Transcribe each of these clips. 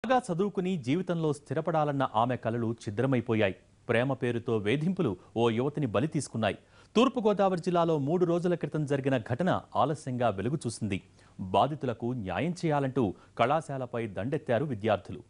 బాగా చదువుకుని జీవితంలో స్థిరపడాలన్న ఆమె కలలు ఛిద్రమైపోయాయి ప్రేమ పేరుతో వేధింపులు ఓ యువతిని బలి తీసుకున్నాయి తూర్పుగోదావరి జిల్లాలో మూడు రోజుల క్రితం జరిగిన ఘటన ఆలస్యంగా వెలుగు చూసింది బాధితులకు న్యాయం చేయాలంటూ కళాశాలపై దండెత్తారు విద్యార్థులు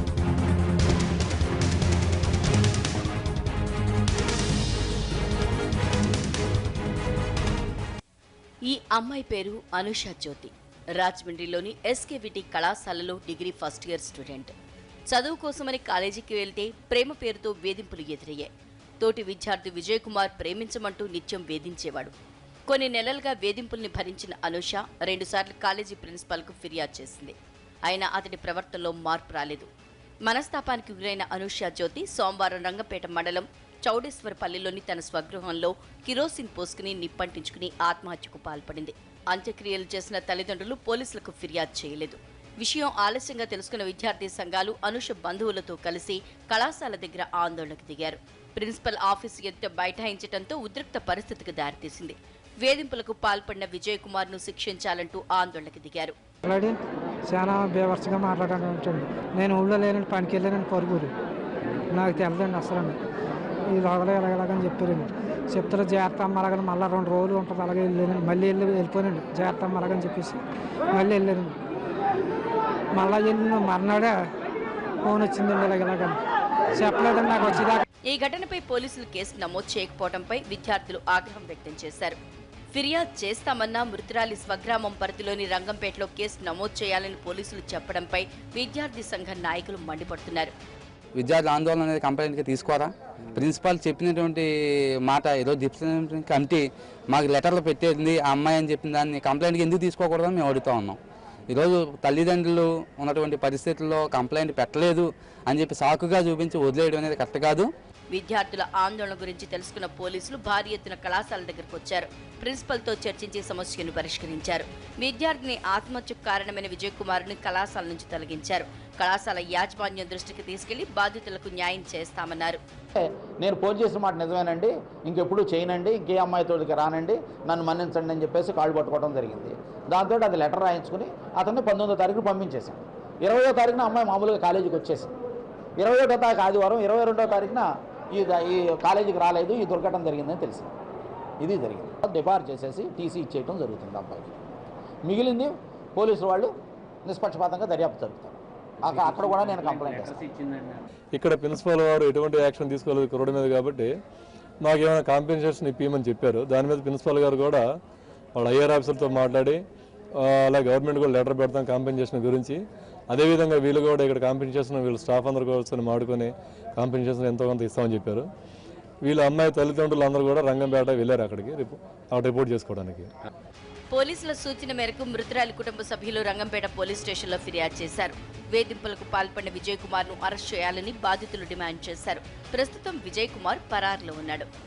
ఈ అమ్మాయి పేరు అనుష జ్యోతి రాజమండ్రిలోని ఎస్కేవిటి కళాశాలలో డిగ్రీ ఫస్ట్ ఇయర్ స్టూడెంట్ చదువు కోసమని కాలేజీకి వెళ్తే ప్రేమ పేరుతో వేధింపులు ఎదురయ్యాయి తోటి విద్యార్థి విజయ్ కుమార్ ప్రేమించమంటూ నిత్యం వేధించేవాడు కొన్ని నెలలుగా వేధింపుల్ని భరించిన అనుష రెండుసార్లు కాలేజీ ప్రిన్సిపాల్కు ఫిర్యాదు చేసింది అయినా అతడి ప్రవర్తనలో మార్పు రాలేదు మనస్తాపానికి గురైన అనుష జ్యోతి సోమవారం రంగపేట మండలం చౌడేశ్వరపల్లిలోని తన స్వగృహంలో కిరోసిన్ పోసుకుని నిప్పంటించుకుని ఆత్మహత్యకు పాల్పడింది అంత్యక్రియలు చేసిన తల్లిదండ్రులు పోలీసులకు ఫిర్యాదు చేయలేదు విషయం ఆలస్యంగా తెలుసుకున్న విద్యార్థి సంఘాలు అనుష బంధువులతో కలిసి కళాశాల దగ్గర ఆందోళనకు దిగారు ప్రిన్సిపల్ ఆఫీసు ఎదుట బైఠాయించడంతో ఉద్రిక్త పరిస్థితికి దారితీసింది వేధింపులకు పాల్పడిన విజయ్ కుమార్ ను శిక్షించాలంటూ ఆందోళనకు దిగారు మాట్లాడి చాలా బేవర్స్గా మాట్లాడాను ఉంటుంది నేను ఊళ్ళో లేనండి పనికి వెళ్ళానండి పరుగురు నాకు తెలదండి అసలు ఈ లోగల ఎలాగలాగని చెప్పారండి చెప్తారు జాగ్రత్త అమ్మ అలాగని మళ్ళీ రెండు రోజులు ఉంటుంది అలాగే వెళ్ళానండి మళ్ళీ వెళ్ళి వెళ్ళిపోయానండి జాగ్రత్త అమ్మ అలాగని చెప్పేసి మళ్ళీ వెళ్ళానండి మళ్ళీ వెళ్ళిన మర్నాడే ఫోన్ వచ్చిందండి ఇలాగ ఇలాగని చెప్పలేదండి నాకు వచ్చేదాకా ఈ ఘటనపై పోలీసులు కేసు నమోదు చేయకపోవడంపై విద్యార్థులు ఆగ్రహం వ్యక్తం చేశారు ఫిర్యాదు చేస్తామన్నా మృతురాలి స్వగ్రామం పరిధిలోని రంగంపేటలో కేసు నమోదు చేయాలని పోలీసులు చెప్పడంపై విద్యార్థి సంఘ నాయకులు మండిపడుతున్నారు విద్యార్థుల ఆందోళన అనేది కంప్లైంట్కి తీసుకోరా ప్రిన్సిపాల్ చెప్పినటువంటి మాట ఏదో డిసిప్లినరీ కమిటీ మాకు లెటర్లు పెట్టేది ఆ అమ్మాయి అని చెప్పిన దాన్ని కంప్లైంట్కి ఎందుకు తీసుకోకూడదని మేము అడుగుతా ఉన్నాం ఈరోజు తల్లిదండ్రులు ఉన్నటువంటి పరిస్థితుల్లో కంప్లైంట్ పెట్టలేదు అని చెప్పి సాకుగా చూపించి వదిలేయడం అనేది కరెక్ట్ కాదు విద్యార్థుల ఆందోళన గురించి తెలుసుకున్న పోలీసులు భారీ ఎత్తున కళాశాల దగ్గరకు వచ్చారు ప్రిన్సిపల్ తో చర్చించి సమస్యను పరిష్కరించారు విద్యార్థిని ఆత్మహత్యకు కారణమైన విజయ్ కుమార్ ని కళాశాల నుంచి తొలగించారు కళాశాల యాజమాన్యం దృష్టికి తీసుకెళ్లి బాధితులకు న్యాయం చేస్తామన్నారు నేను ఫోన్ చేసిన మాట నిజమేనండి ఇంకెప్పుడు చేయనండి ఇంకే అమ్మాయితోడికి రానండి నన్ను మన్నించండి అని చెప్పేసి కాళ్ళు పట్టుకోవడం జరిగింది దాంతో అది లెటర్ రాయించుకుని అతన్ని పంతొమ్మిదో తారీఖు పంపించేశాను ఇరవయో తారీఖున అమ్మాయి మామూలుగా కాలేజీకి వచ్చేసింది ఇరవై ఒకటో తారీఖు ఆదివారం ఇరవై రెండో తారీఖున ఈ ఈ కాలేజీకి రాలేదు ఈ దుర్ఘటన జరిగిందని తెలిసింది ఇది జరిగింది డిపార్ చేసేసి టీసీ ఇచ్చేయటం జరుగుతుంది అబ్బాయికి మిగిలింది పోలీసులు వాళ్ళు నిష్పక్షపాతంగా దర్యాప్తు జరుగుతారు అక్కడ అక్కడ కూడా నేను కంప్లైంట్ చేస్తాను ఇక్కడ ప్రిన్సిపల్ వారు ఎటువంటి యాక్షన్ తీసుకోలేదు కుర్రోడి మీద కాబట్టి మాకు ఏమైనా కాంపెన్సేషన్ ఇప్పిమని చెప్పారు దాని మీద ప్రిన్సిపల్ గారు కూడా వాళ్ళ ఐఆర్ ఆఫీసర్తో మాట్లాడి ఆ, అలా గవర్నమెంట్ కూడా లెటర్ పెడతాం కాంపెన్సేషన్ గురించి అదేవిధంగా వీళ్ళు కూడా ఇక్కడ కాంపెన్సేషన్ వీళ్ళు స్టాఫ్ అందరు కూడా మాడుకొని కాంపెన్సేషన్ ఎంతో కొంత ఇస్తామని చెప్పారు వీళ్ళ అమ్మాయి తల్లిదండ్రులు అందరూ కూడా రంగంపేట వెళ్ళారు అక్కడికి రిపో- ఆ రిపోర్ట్ చేసుకోవడానికి పోలీసుల సూచన మేరకు మృతురాలి కుటుంబ సభ్యులు రంగంపేట పోలీస్ స్టేషన్లో ఫిర్యాదు చేశారు వేధింపులకు పాల్పడిన విజయ్ కుమార్ ను అరెస్ట్ చేయాలని బాధితులు డిమాండ్ చేశారు ప్రస్తుతం విజయ్ కుమార్ పరారులో ఉన్నాడు